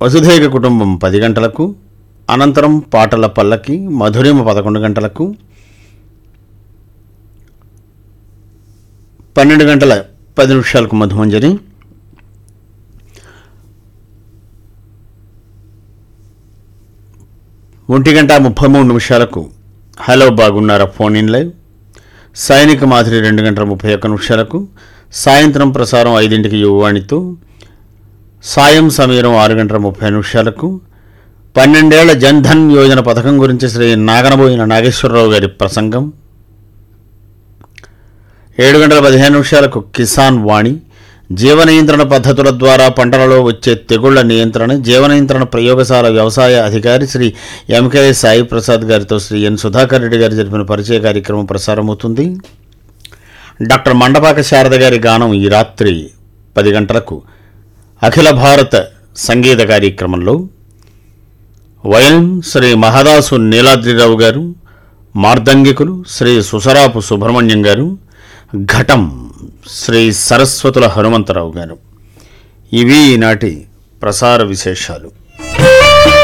వసుధైక కుటుంబం పది గంటలకు అనంతరం పాటల పల్లకి మధురిమ పదకొండు గంటలకు పన్నెండు గంటల పది నిమిషాలకు మధుమంజరి ఒంటి గంట ముప్పై మూడు నిమిషాలకు హలో బాగున్నారా ఫోన్ ఇన్ లైవ్ సైనిక మాదిరి రెండు గంటల ముప్పై ఒక్క నిమిషాలకు సాయంత్రం ప్రసారం ఐదింటికి యువవాణితో సాయం సమీరం ఆరు గంటల ముప్పై నిమిషాలకు పన్నెండేళ్ల జన్ధన్ యోజన పథకం గురించి శ్రీ నాగనబోయిన నాగేశ్వరరావు గారి ప్రసంగం ఏడు గంటల పదిహేను నిమిషాలకు కిసాన్ వాణి జీవ నియంత్రణ పద్ధతుల ద్వారా పంటలలో వచ్చే తెగుళ్ల నియంత్రణ జీవ నియంత్రణ ప్రయోగశాల వ్యవసాయ అధికారి శ్రీ ఎంకే సాయి ప్రసాద్ గారితో శ్రీ ఎన్ సుధాకర్ రెడ్డి గారు జరిపిన పరిచయ కార్యక్రమం ప్రసారమవుతుంది డాక్టర్ మండపాక శారద గారి గానం ఈ రాత్రి పది గంటలకు అఖిల భారత సంగీత కార్యక్రమంలో వయలిన్ శ్రీ మహదాసు నీలాద్రిరావు గారు మార్దంగికులు శ్రీ సుసరాపు సుబ్రహ్మణ్యం గారు ఘటం శ్రీ సరస్వతుల హనుమంతరావు గారు ఇవి ఈనాటి ప్రసార విశేషాలు